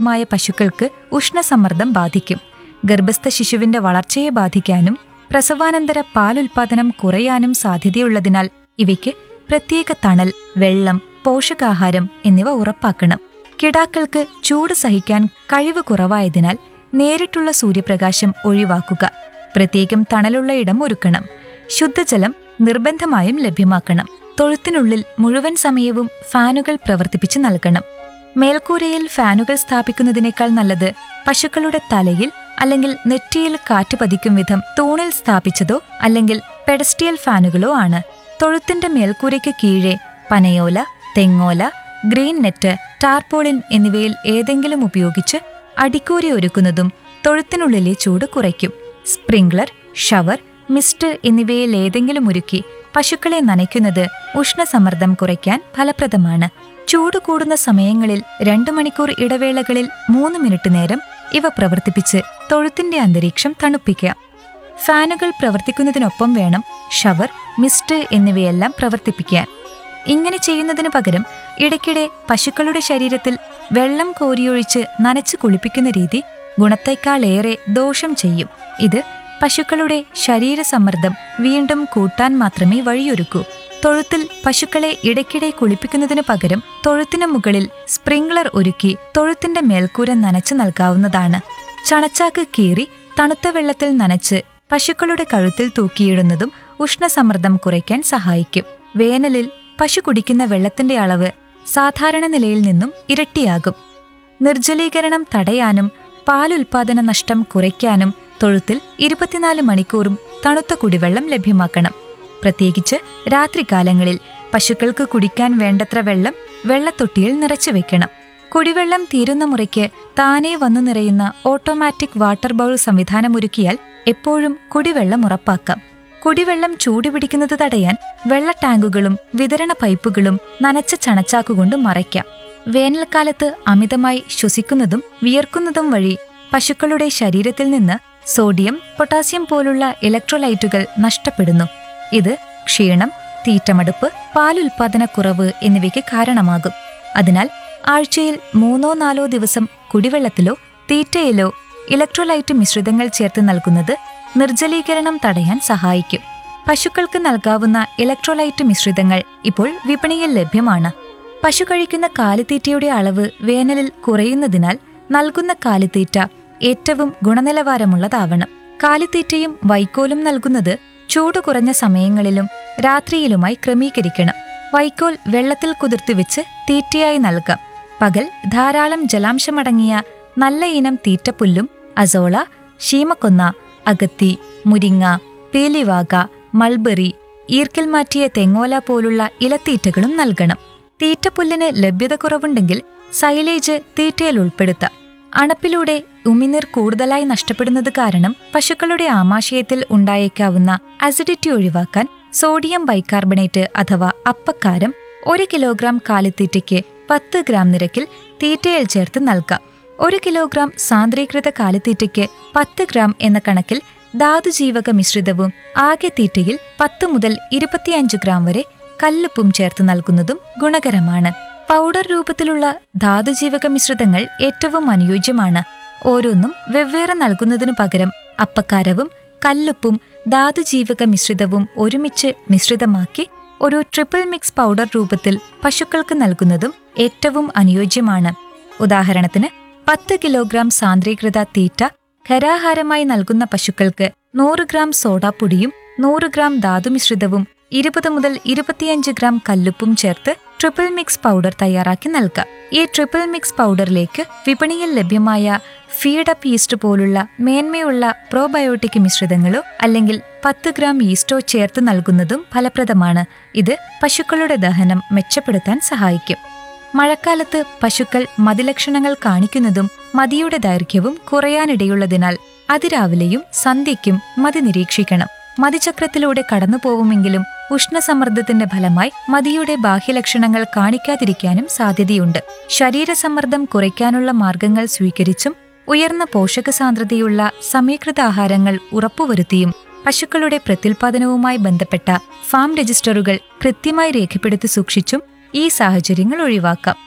പ്രായമായ പശുക്കൾക്ക് ഉഷ്ണസമ്മർദ്ദം ബാധിക്കും ഗർഭസ്ഥ ശിശുവിന്റെ വളർച്ചയെ ബാധിക്കാനും പ്രസവാനന്തര പാലുൽപാദനം കുറയാനും സാധ്യതയുള്ളതിനാൽ ഇവയ്ക്ക് പ്രത്യേക തണൽ വെള്ളം പോഷകാഹാരം എന്നിവ ഉറപ്പാക്കണം കിടാക്കൾക്ക് ചൂട് സഹിക്കാൻ കഴിവ് കുറവായതിനാൽ നേരിട്ടുള്ള സൂര്യപ്രകാശം ഒഴിവാക്കുക പ്രത്യേകം തണലുള്ള ഇടം ഒരുക്കണം ശുദ്ധജലം നിർബന്ധമായും ലഭ്യമാക്കണം തൊഴുത്തിനുള്ളിൽ മുഴുവൻ സമയവും ഫാനുകൾ പ്രവർത്തിപ്പിച്ച് നൽകണം മേൽക്കൂരയിൽ ഫാനുകൾ സ്ഥാപിക്കുന്നതിനേക്കാൾ നല്ലത് പശുക്കളുടെ തലയിൽ അല്ലെങ്കിൽ നെറ്റിയിൽ കാറ്റ് പതിക്കും വിധം തൂണിൽ സ്ഥാപിച്ചതോ അല്ലെങ്കിൽ പെഡസ്റ്റിയൽ ഫാനുകളോ ആണ് തൊഴുത്തിന്റെ മേൽക്കൂരയ്ക്ക് കീഴെ പനയോല തെങ്ങോല ഗ്രീൻ നെറ്റ് ടാർപോളിൻ എന്നിവയിൽ ഏതെങ്കിലും ഉപയോഗിച്ച് അടിക്കൂരി ഒരുക്കുന്നതും തൊഴുത്തിനുള്ളിലെ ചൂട് കുറയ്ക്കും സ്പ്രിംഗ്ലർ ഷവർ മിസ്റ്റ് എന്നിവയിൽ ഏതെങ്കിലും ഒരുക്കി പശുക്കളെ നനയ്ക്കുന്നത് ഉഷ്ണസമ്മർദ്ദം കുറയ്ക്കാൻ ഫലപ്രദമാണ് ചൂട് കൂടുന്ന സമയങ്ങളിൽ രണ്ടു മണിക്കൂർ ഇടവേളകളിൽ മൂന്ന് മിനിറ്റ് നേരം ഇവ പ്രവർത്തിപ്പിച്ച് തൊഴുത്തിന്റെ അന്തരീക്ഷം തണുപ്പിക്കാം ഫാനുകൾ പ്രവർത്തിക്കുന്നതിനൊപ്പം വേണം ഷവർ മിസ്റ്റ് എന്നിവയെല്ലാം പ്രവർത്തിപ്പിക്കാൻ ഇങ്ങനെ ചെയ്യുന്നതിനു പകരം ഇടയ്ക്കിടെ പശുക്കളുടെ ശരീരത്തിൽ വെള്ളം കോരിയൊഴിച്ച് നനച്ച് കുളിപ്പിക്കുന്ന രീതി ഗുണത്തേക്കാളേറെ ദോഷം ചെയ്യും ഇത് പശുക്കളുടെ ശരീരസമ്മർദ്ദം വീണ്ടും കൂട്ടാൻ മാത്രമേ വഴിയൊരുക്കൂ തൊഴുത്തിൽ പശുക്കളെ ഇടയ്ക്കിടെ കുളിപ്പിക്കുന്നതിനു പകരം തൊഴുത്തിന് മുകളിൽ സ്പ്രിംഗ്ലർ ഒരുക്കി തൊഴുത്തിന്റെ മേൽക്കൂര നനച്ചു നൽകാവുന്നതാണ് ചണച്ചാക്ക് കീറി തണുത്ത വെള്ളത്തിൽ നനച്ച് പശുക്കളുടെ കഴുത്തിൽ തൂക്കിയിടുന്നതും ഉഷ്ണസമ്മർദ്ദം കുറയ്ക്കാൻ സഹായിക്കും വേനലിൽ പശു കുടിക്കുന്ന വെള്ളത്തിന്റെ അളവ് സാധാരണ നിലയിൽ നിന്നും ഇരട്ടിയാകും നിർജ്ജലീകരണം തടയാനും പാലുൽപാദന നഷ്ടം കുറയ്ക്കാനും തൊഴുത്തിൽ ഇരുപത്തിനാല് മണിക്കൂറും തണുത്ത കുടിവെള്ളം ലഭ്യമാക്കണം പ്രത്യേകിച്ച് രാത്രികാലങ്ങളിൽ പശുക്കൾക്ക് കുടിക്കാൻ വേണ്ടത്ര വെള്ളം വെള്ളത്തൊട്ടിയിൽ നിറച്ചു വെക്കണം കുടിവെള്ളം തീരുന്ന മുറയ്ക്ക് താനേ വന്നു നിറയുന്ന ഓട്ടോമാറ്റിക് വാട്ടർ ബൗൾ സംവിധാനമൊരുക്കിയാൽ എപ്പോഴും കുടിവെള്ളം ഉറപ്പാക്കാം കുടിവെള്ളം ചൂടുപിടിക്കുന്നത് തടയാൻ വെള്ള ടാങ്കുകളും വിതരണ പൈപ്പുകളും നനച്ച ചണച്ചാക്കുകൊണ്ട് മറയ്ക്കാം വേനൽക്കാലത്ത് അമിതമായി ശ്വസിക്കുന്നതും വിയർക്കുന്നതും വഴി പശുക്കളുടെ ശരീരത്തിൽ നിന്ന് സോഡിയം പൊട്ടാസ്യം പോലുള്ള ഇലക്ട്രോലൈറ്റുകൾ നഷ്ടപ്പെടുന്നു ഇത് ക്ഷീണം തീറ്റമടുപ്പ് പാലുൽപാദനക്കുറവ് എന്നിവയ്ക്ക് കാരണമാകും അതിനാൽ ആഴ്ചയിൽ മൂന്നോ നാലോ ദിവസം കുടിവെള്ളത്തിലോ തീറ്റയിലോ ഇലക്ട്രോലൈറ്റ് മിശ്രിതങ്ങൾ ചേർത്ത് നൽകുന്നത് നിർജ്ജലീകരണം തടയാൻ സഹായിക്കും പശുക്കൾക്ക് നൽകാവുന്ന ഇലക്ട്രോലൈറ്റ് മിശ്രിതങ്ങൾ ഇപ്പോൾ വിപണിയിൽ ലഭ്യമാണ് പശു കഴിക്കുന്ന കാലിത്തീറ്റയുടെ അളവ് വേനലിൽ കുറയുന്നതിനാൽ നൽകുന്ന കാലിത്തീറ്റ ഏറ്റവും ഗുണനിലവാരമുള്ളതാവണം കാലിത്തീറ്റയും വൈക്കോലും നൽകുന്നത് ചൂട് കുറഞ്ഞ സമയങ്ങളിലും രാത്രിയിലുമായി ക്രമീകരിക്കണം വൈക്കോൽ വെള്ളത്തിൽ കുതിർത്തി വെച്ച് തീറ്റയായി നൽകാം പകൽ ധാരാളം ജലാംശമടങ്ങിയ നല്ല ഇനം തീറ്റപ്പുല്ലും അസോള ശീമക്കൊന്ന അകത്തി മുരിങ്ങ പേലിവാക മൾബറി ഈർക്കിൽ മാറ്റിയ തെങ്ങോല പോലുള്ള ഇലത്തീറ്റകളും നൽകണം തീറ്റപ്പുല്ലിന് ലഭ്യത കുറവുണ്ടെങ്കിൽ സൈലേജ് തീറ്റയിൽ ഉൾപ്പെടുത്താം അണപ്പിലൂടെ ഉമിനീർ കൂടുതലായി നഷ്ടപ്പെടുന്നത് കാരണം പശുക്കളുടെ ആമാശയത്തിൽ ഉണ്ടായേക്കാവുന്ന അസിഡിറ്റി ഒഴിവാക്കാൻ സോഡിയം ബൈകാർബണേറ്റ് അഥവാ അപ്പക്കാരം ഒരു കിലോഗ്രാം കാലിത്തീറ്റയ്ക്ക് പത്ത് ഗ്രാം നിരക്കിൽ തീറ്റയിൽ ചേർത്ത് നൽകാം ഒരു കിലോഗ്രാം സാന്ദ്രീകൃത കാലിത്തീറ്റയ്ക്ക് പത്ത് ഗ്രാം എന്ന കണക്കിൽ ധാതുജീവക മിശ്രിതവും ആകെ തീറ്റയിൽ പത്ത് മുതൽ ഇരുപത്തിയഞ്ച് ഗ്രാം വരെ കല്ലുപ്പും ചേർത്ത് നൽകുന്നതും ഗുണകരമാണ് പൗഡർ രൂപത്തിലുള്ള ധാതുജീവക മിശ്രിതങ്ങൾ ഏറ്റവും അനുയോജ്യമാണ് ഓരോന്നും വെവ്വേറെ നൽകുന്നതിനു പകരം അപ്പക്കാരവും കല്ലുപ്പും ധാതുജീവക മിശ്രിതവും ഒരുമിച്ച് മിശ്രിതമാക്കി ഒരു ട്രിപ്പിൾ മിക്സ് പൗഡർ രൂപത്തിൽ പശുക്കൾക്ക് നൽകുന്നതും ഏറ്റവും അനുയോജ്യമാണ് ഉദാഹരണത്തിന് പത്ത് കിലോഗ്രാം സാന്ദ്രീകൃത തീറ്റ ഖരാഹാരമായി നൽകുന്ന പശുക്കൾക്ക് നൂറ് ഗ്രാം സോഡാപ്പൊടിയും നൂറ് ഗ്രാം ധാതുമിശ്രിതവും ഇരുപത് മുതൽ ഇരുപത്തിയഞ്ച് ഗ്രാം കല്ലുപ്പും ചേർത്ത് ട്രിപ്പിൾ മിക്സ് പൗഡർ തയ്യാറാക്കി നൽകാം ഈ ട്രിപ്പിൾ മിക്സ് പൗഡറിലേക്ക് വിപണിയിൽ ലഭ്യമായ ഫീഡപ്പ് ഈസ്റ്റ് പോലുള്ള മേന്മയുള്ള പ്രോബയോട്ടിക് മിശ്രിതങ്ങളോ അല്ലെങ്കിൽ പത്ത് ഗ്രാം ഈസ്റ്റോ ചേർത്ത് നൽകുന്നതും ഫലപ്രദമാണ് ഇത് പശുക്കളുടെ ദഹനം മെച്ചപ്പെടുത്താൻ സഹായിക്കും മഴക്കാലത്ത് പശുക്കൾ മതിലക്ഷണങ്ങൾ കാണിക്കുന്നതും മതിയുടെ ദൈർഘ്യവും കുറയാനിടയുള്ളതിനാൽ അതിരാവിലെയും സന്ധ്യയ്ക്കും മതി നിരീക്ഷിക്കണം മതിചക്രത്തിലൂടെ കടന്നുപോവുമെങ്കിലും ഉഷ്ണസമ്മർദ്ദത്തിന്റെ ഫലമായി മതിയുടെ ബാഹ്യലക്ഷണങ്ങൾ കാണിക്കാതിരിക്കാനും സാധ്യതയുണ്ട് ശരീരസമ്മർദ്ദം കുറയ്ക്കാനുള്ള മാർഗങ്ങൾ സ്വീകരിച്ചും ഉയർന്ന പോഷക സാന്ദ്രതയുള്ള സമീകൃത ആഹാരങ്ങൾ ഉറപ്പുവരുത്തിയും പശുക്കളുടെ പ്രത്യുൽപാദനവുമായി ബന്ധപ്പെട്ട ഫാം രജിസ്റ്ററുകൾ കൃത്യമായി രേഖപ്പെടുത്തി സൂക്ഷിച്ചും ഈ സാഹചര്യങ്ങൾ ഒഴിവാക്കാം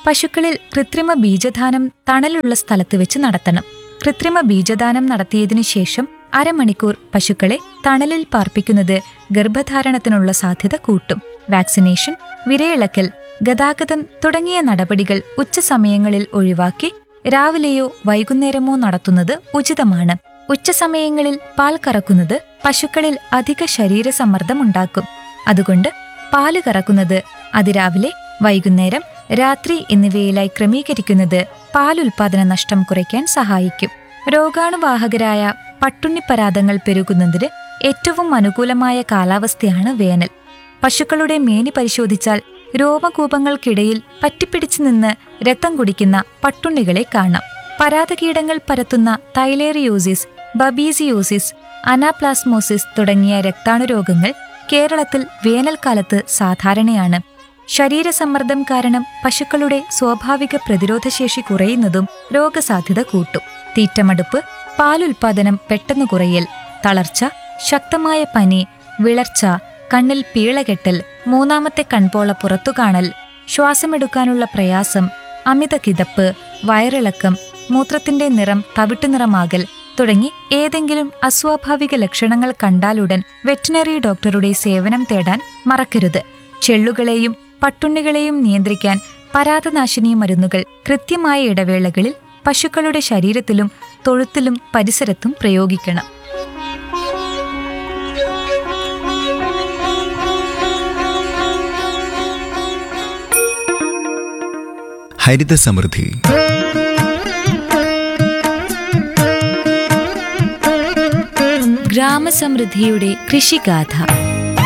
പശുക്കളിൽ കൃത്രിമ ബീജദാനം തണലുള്ള സ്ഥലത്ത് വെച്ച് നടത്തണം കൃത്രിമ ബീജദാനം നടത്തിയതിനു ശേഷം അരമണിക്കൂർ പശുക്കളെ തണലിൽ പാർപ്പിക്കുന്നത് ഗർഭധാരണത്തിനുള്ള സാധ്യത കൂട്ടും വാക്സിനേഷൻ വിരയിളക്കൽ ഗതാഗതം തുടങ്ങിയ നടപടികൾ ഉച്ചസമയങ്ങളിൽ ഒഴിവാക്കി രാവിലെയോ വൈകുന്നേരമോ നടത്തുന്നത് ഉചിതമാണ് ഉച്ചസമയങ്ങളിൽ പാൽ കറക്കുന്നത് പശുക്കളിൽ അധിക ശരീരസമ്മർദ്ദം ഉണ്ടാക്കും അതുകൊണ്ട് പാല് കറക്കുന്നത് അതിരാവിലെ വൈകുന്നേരം രാത്രി എന്നിവയിലായി ക്രമീകരിക്കുന്നത് പാലുൽപാദന നഷ്ടം കുറയ്ക്കാൻ സഹായിക്കും രോഗാണുവാഹകരായ പട്ടുണ്ണിപ്പരാതങ്ങൾ പെരുകുന്നതിന് ഏറ്റവും അനുകൂലമായ കാലാവസ്ഥയാണ് വേനൽ പശുക്കളുടെ മേനി പരിശോധിച്ചാൽ രോമകൂപങ്ങൾക്കിടയിൽ പറ്റിപ്പിടിച്ചു നിന്ന് രക്തം കുടിക്കുന്ന പട്ടുണ്ണികളെ കാണാം പരാതകീടങ്ങൾ പരത്തുന്ന തൈലേറിയോസിസ് ബബീസിയോസിസ് അനാപ്ലാസ്മോസിസ് തുടങ്ങിയ രക്താണുരോഗങ്ങൾ കേരളത്തിൽ വേനൽക്കാലത്ത് സാധാരണയാണ് ശരീരസമ്മർദ്ദം കാരണം പശുക്കളുടെ സ്വാഭാവിക പ്രതിരോധശേഷി കുറയുന്നതും രോഗസാധ്യത കൂട്ടും തീറ്റമടുപ്പ് പാലുൽപാദനം പെട്ടെന്ന് കുറയൽ തളർച്ച ശക്തമായ പനി വിളർച്ച കണ്ണിൽ പീളകെട്ടൽ മൂന്നാമത്തെ കൺപോള പുറത്തുകാണൽ ശ്വാസമെടുക്കാനുള്ള പ്രയാസം അമിത കിതപ്പ് വയറിളക്കം മൂത്രത്തിന്റെ നിറം തവിട്ടുനിറമാകൽ തുടങ്ങി ഏതെങ്കിലും അസ്വാഭാവിക ലക്ഷണങ്ങൾ കണ്ടാലുടൻ വെറ്റിനറി ഡോക്ടറുടെ സേവനം തേടാൻ മറക്കരുത് ചെള്ളുകളെയും പട്ടുണ്ണികളെയും നിയന്ത്രിക്കാൻ പരാതനാശിനി മരുന്നുകൾ കൃത്യമായ ഇടവേളകളിൽ പശുക്കളുടെ ശരീരത്തിലും തൊഴുത്തിലും പരിസരത്തും പ്രയോഗിക്കണം ഹരിത സമൃദ്ധി ഗ്രാമസമൃദ്ധിയുടെ കൃഷിഗാഥ